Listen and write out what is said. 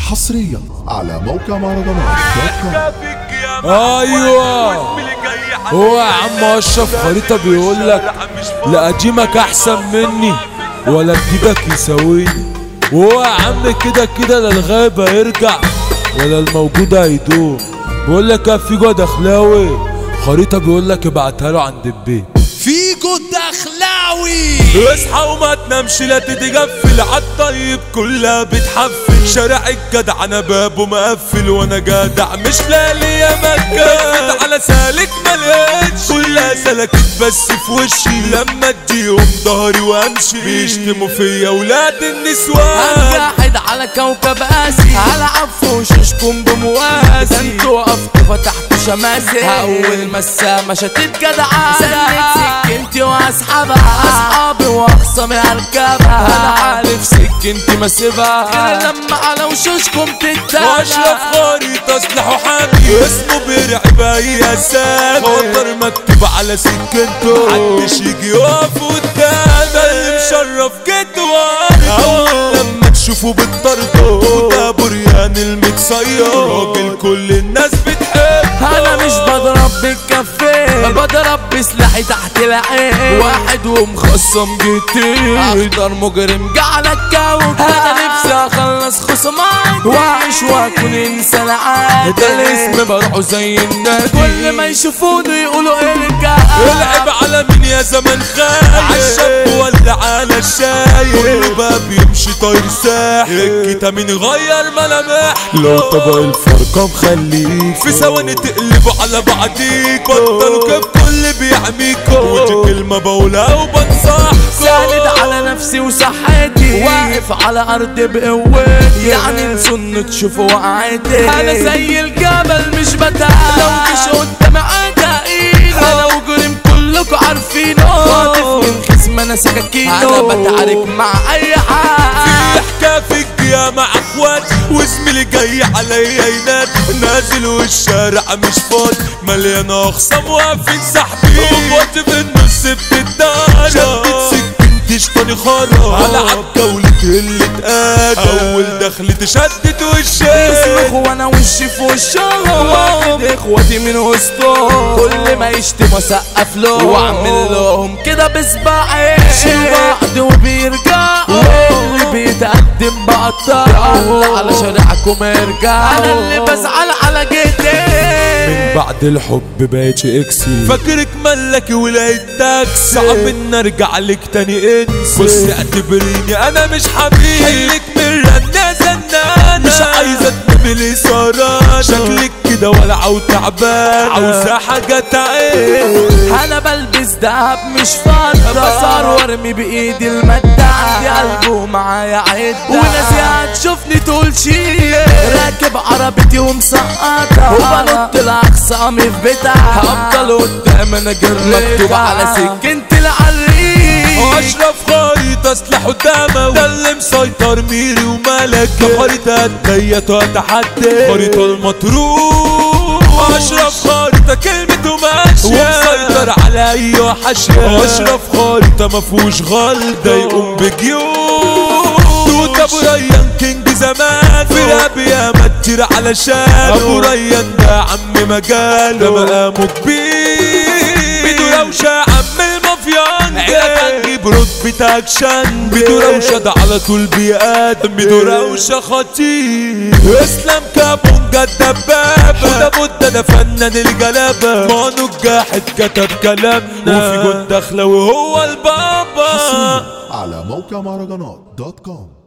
حصريا على موقع مهرجانات دوت كوم. ايوه هو يا عم اشرف خريطه بيقول لك لا قديمك احسن مني ولا جديدك يساويني وهو يا عم كده كده لا الغايب هيرجع ولا الموجود هيدوم بيقول لك يا فيجو دخلاوي خريطه بيقول لك ابعتها له عند البيت فيجو الدخلاوي اصحى وما تنامش لا تتغفل عالطيب كلها بتحفل شارع الجدع انا بابه مقفل وانا جدع مش لالي يا مكة على سالك ملقتش كلها سلكت بس في وشي لما اديهم ظهري وامشي بيشتموا فيا ولاد النسوان قاعد على كوكب اسي هلعب في وشوشكم بمواسي ده انتوا وقفتوا فتحتوا شماسي اول ما السما شتت جدعانة سنت سكنتي واسحبها اصحابي واخصامي هركبها انا عارف سكنتي ما سيبها غير لما على وشوشكم تتابع واشرف خريطة سلاح وحامي اسمه بيرعب اي اسامي خطر مكتوب على سكنته محدش يجي يقف قدامه ده اللي مشرف جد وارد اول لما تشوفه بالطرد ده بريان المتصير راجل كل الناس بتحب انا مش بضرب بالكفين بضرب بسلاحي تحت العين واحد ومخصم جيتين اخضر مجرم جعل الكوكب انا نفسي اخلص خصومات واعيش واكون انسان عادي ده الاسم بروحه زي النادي كل ما يشوفوني يقولوا ارجع العب على مين يا زمن خايف عالشاب ولا على الشايب كله بقى بيمشي طاير ساحل الكتامين غير ملامح لو طبق الفرقة مخليك في ثواني تقلبوا على بعضيك بطلوا كيف كل بيعميكوا ودي كلمة بقولها وبنصحكوا ساند على نفسي وصحتي واقف على ارض بقوتي يعني انسوا تشوفوا وقعتي انا زي الجبل مش بتعب لو مش قدامي عدائين انا وجرم كلكوا عارفينه خاطف من خصم انا سكاكينه انا بتعارك مع اي حد حكا في الجيا مع اخواتي وزميلي جاي عليا ينادي نازل والشارع مش فاضي مليان اخصام واقفين سحبي وبوقت في النص بتدارى شدت سكنتي شطاني خرا على عبكة ولتهل تقاد اول دخلت شدت وشي يصرخ وانا وشي في وشهم واخد اخواتي من وسطهم كل ما يشتم اسقف لهم واعمل لهم كده بصباعي شيل بعض وبيرجعوا اللي بيتقدم بقطعه على شارعكم ارجعوا انا اللي بزعل على جيتي من بعد الحب بقيتش اكسي فاكرك ملكي ولقيت تاكسي صعب ان ارجع لك تاني انسى بص اعتبريني انا مش حبيبي حلك من رنا زنانة مش عايزة تنملي سهرانة شكلك كده ولعة وتعبانة عاوزة حاجة تعين انا بلبس دهب مش فضة بصار وارمي بايدي المادة عندي قلب ومعايا عدة وناس هتشوفني تقول شي راكب عربيتي ومسقطة وبنط لاقصامي في بيتها هفضل قدام انا جريتها مكتوب على سكنتي العريس اشرف خريطة سلاح قدامه ده اللي مسيطر ميري وملك خريطة الديت وتحدي خريطة المطروح اشرف خريطة كلمته ماشية ومسيطر على اي حاشية اشرف خريطة مفهوش غلط ده يقوم بجيوب توت ابو ريان كينج زمان في راب يا متر علشان ابو ريان ده عم مجال ده مقامه كبير بدو روشة عم المافيان عيلة تجيب رتبة اكشن بدو روشة ده على طول بيقدم بدو روشة خطير اسلام كابونجا الدبابة وده بودة ده فنان الجلابة مانو الجاحد كتب كلامنا وفي جون داخلة وهو البابا على موقع مهرجانات دوت كوم